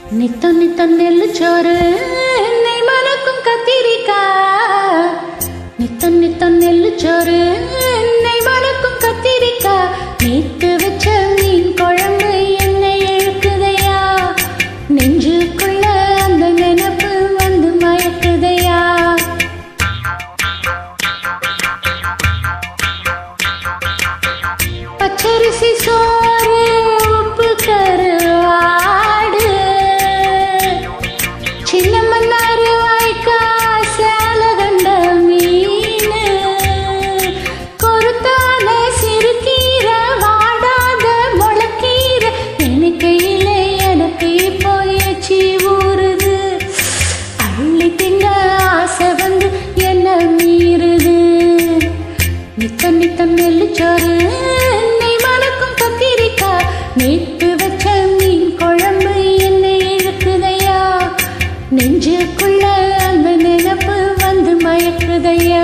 நித்தம் நித்தம் நெல்லு சோறு நெய் மணக்கும் கத்திரிக்காய் நித்தம் நித்தம் நெல்லு சோறு நெய் மணக்கும் கத்திரிக்காய் நேத்து வச்ச மீன் குழம்பு என்னை இழுக்குதையா நெஞ்சுக்குள்ள அந்த நினைப்பு வந்து மயக்குதையா பச்சரிசி சோறு உப்பு கருவாடு சின்ன மன்னாரு வாய்க்கா சேல கண்ட மீன் கொருத்தான சிறுகீர வாடாத முளக்கீர எனக்கையில எனக்கு இப்போ எச்சி ஊறுது அள்ளி திங்க ஆசை வந்து என்ன மீறுது நித்தம் நித்தம் நெல்லுச்சோறு நெய் மணக்கும் கத்திரிக்காய் நேத்து வச்ச மீன் குழம்பு என்னை இழுக்குதையா நெஞ்சுக்குள்ள அந்த நினைப்பு வந்து மயக்குதையா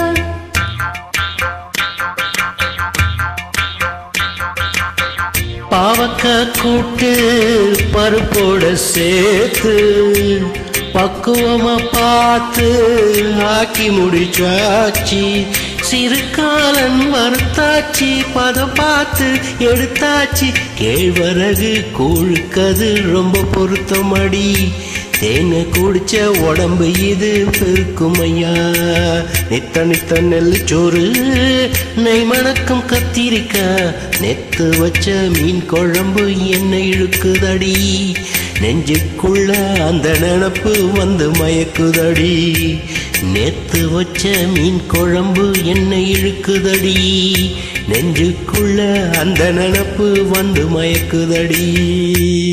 பாவக்கா கூட்டு பருப்போட சேர்த்து பக்குவமா பார்த்து ஆக்கி முடிச்சாச்சு சிறுகாலன் வறுத்தாச்சு பதம் பார்த்து எடுத்தாச்சு கேழ்வரகு கூழுக்கது ரொம்ப பொருத்தமடி தேனை குடிச்ச உடம்பு இது பெருக்கும் ஐயா நித்த நித்த நெல்லு சோறு நெய் மணக்கும் கத்திரிக்காய் நெத்து வச்ச மீன் குழம்பு என்ன இழுக்குதடி நெஞ்சுக்குள்ள அந்த நினப்பு வந்து மயக்குதடி நேத்து வச்ச மீன் குழம்பு என்ன இழுக்குதடி நெஞ்சுக்குள்ள அந்த நினப்பு வந்து மயக்குதடி